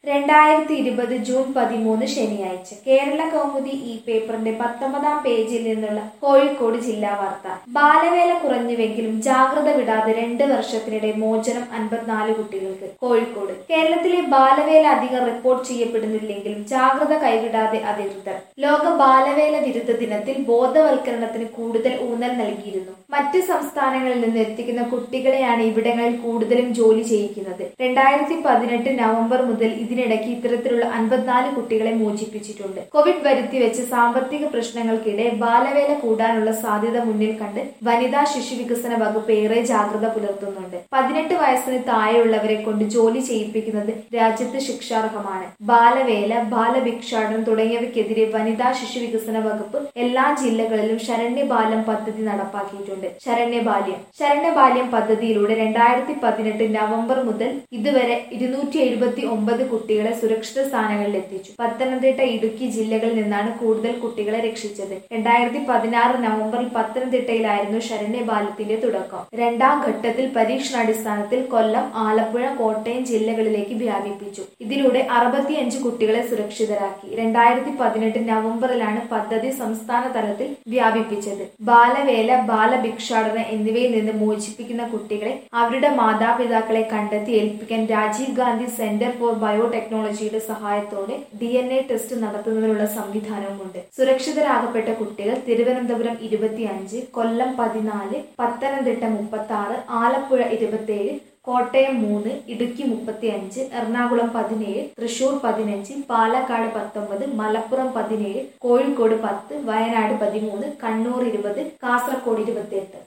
രണ്ടായിരത്തി ഇരുപത് ജൂൺ പതിമൂന്ന് ശനിയാഴ്ച കേരള കൗമുദി ഈ പേപ്പറിന്റെ പത്തൊമ്പതാം പേജിൽ നിന്നുള്ള കോഴിക്കോട് ജില്ലാ വാർത്ത ബാലവേല കുറഞ്ഞുവെങ്കിലും ജാഗ്രത വിടാതെ രണ്ട് വർഷത്തിനിടെ മോചനം അൻപത്തിനാല് കുട്ടികൾക്ക് കോഴിക്കോട് കേരളത്തിലെ ബാലവേല അധികം റിപ്പോർട്ട് ചെയ്യപ്പെടുന്നില്ലെങ്കിലും ജാഗ്രത കൈവിടാതെ അധികൃതർ ലോക ബാലവേല വിരുദ്ധ ദിനത്തിൽ ബോധവൽക്കരണത്തിന് കൂടുതൽ ഊന്നൽ നൽകിയിരുന്നു മറ്റ് സംസ്ഥാനങ്ങളിൽ നിന്ന് എത്തിക്കുന്ന കുട്ടികളെയാണ് ഇവിടങ്ങളിൽ കൂടുതലും ജോലി ചെയ്യിക്കുന്നത് രണ്ടായിരത്തി പതിനെട്ട് നവംബർ മുതൽ ഇതിനിടയ്ക്ക് ഇത്തരത്തിലുള്ള അൻപത്തിനാല് കുട്ടികളെ മോചിപ്പിച്ചിട്ടുണ്ട് കോവിഡ് വരുത്തിവെച്ച് സാമ്പത്തിക പ്രശ്നങ്ങൾക്കിടെ ബാലവേല കൂടാനുള്ള സാധ്യത മുന്നിൽ കണ്ട് വനിതാ ശിശു വികസന വകുപ്പ് ഏറെ ജാഗ്രത പുലർത്തുന്നുണ്ട് പതിനെട്ട് വയസ്സിന് താഴെയുള്ളവരെ കൊണ്ട് ജോലി ചെയ്യിപ്പിക്കുന്നത് രാജ്യത്ത് ശിക്ഷാർഹമാണ് ബാലവേല ബാലഭിക്ഷാടനം തുടങ്ങിയവയ്ക്കെതിരെ വനിതാ ശിശു വികസന വകുപ്പ് എല്ലാ ജില്ലകളിലും ശരണ്യബാലം പദ്ധതി നടപ്പാക്കിയിട്ടുണ്ട് ശരണ്യബാല്യം ശരണ്യബാല്യം പദ്ധതിയിലൂടെ രണ്ടായിരത്തി പതിനെട്ട് നവംബർ മുതൽ ഇതുവരെ ഇരുന്നൂറ്റി എഴുപത്തി ഒമ്പത് കുട്ടികളെ സുരക്ഷിത സ്ഥാനങ്ങളിൽ എത്തിച്ചു പത്തനംതിട്ട ഇടുക്കി ജില്ലകളിൽ നിന്നാണ് കൂടുതൽ കുട്ടികളെ രക്ഷിച്ചത് രണ്ടായിരത്തി പതിനാറ് നവംബറിൽ പത്തനംതിട്ടയിലായിരുന്നു ശരണ്യബാല്യത്തിന്റെ തുടക്കം രണ്ടാം ഘട്ടത്തിൽ പരീക്ഷണാടിസ്ഥാനത്തിൽ കൊല്ലം ആലപ്പുഴ കോട്ടയം ജില്ലകളിലേക്ക് വ്യാപിപ്പിച്ചു ഇതിലൂടെ അറുപത്തിയഞ്ച് കുട്ടികളെ സുരക്ഷിതരാക്കി രണ്ടായിരത്തി പതിനെട്ട് നവംബറിലാണ് പദ്ധതി സംസ്ഥാന തലത്തിൽ വ്യാപിപ്പിച്ചത് ബാലവേല ബാലഭിക്ഷാടന എന്നിവയിൽ നിന്ന് മോചിപ്പിക്കുന്ന കുട്ടികളെ അവരുടെ മാതാപിതാക്കളെ കണ്ടെത്തി ഏൽപ്പിക്കാൻ രാജീവ് ഗാന്ധി സെന്റർ ഫോർ ബയോടെക്നോളജിയുടെ സഹായത്തോടെ ഡി എൻ എ ടെസ്റ്റ് നടത്തുന്നതിനുള്ള സംവിധാനവുമുണ്ട് സുരക്ഷിതരാകപ്പെട്ട കുട്ടികൾ തിരുവനന്തപുരം ഇരുപത്തിയഞ്ച് കൊല്ലം പതിനാല് പത്തനംതിട്ട മുപ്പത്തി ആറ് ആലപ്പുഴ ഇരുപത്തിയേഴ് കോട്ടയം മൂന്ന് ഇടുക്കി മുപ്പത്തിയഞ്ച് എറണാകുളം പതിനേഴ് തൃശൂർ പതിനഞ്ച് പാലക്കാട് പത്തൊമ്പത് മലപ്പുറം പതിനേഴ് കോഴിക്കോട് പത്ത് വയനാട് പതിമൂന്ന് കണ്ണൂർ ഇരുപത് കാസർഗോഡ് ഇരുപത്തിയെട്ട്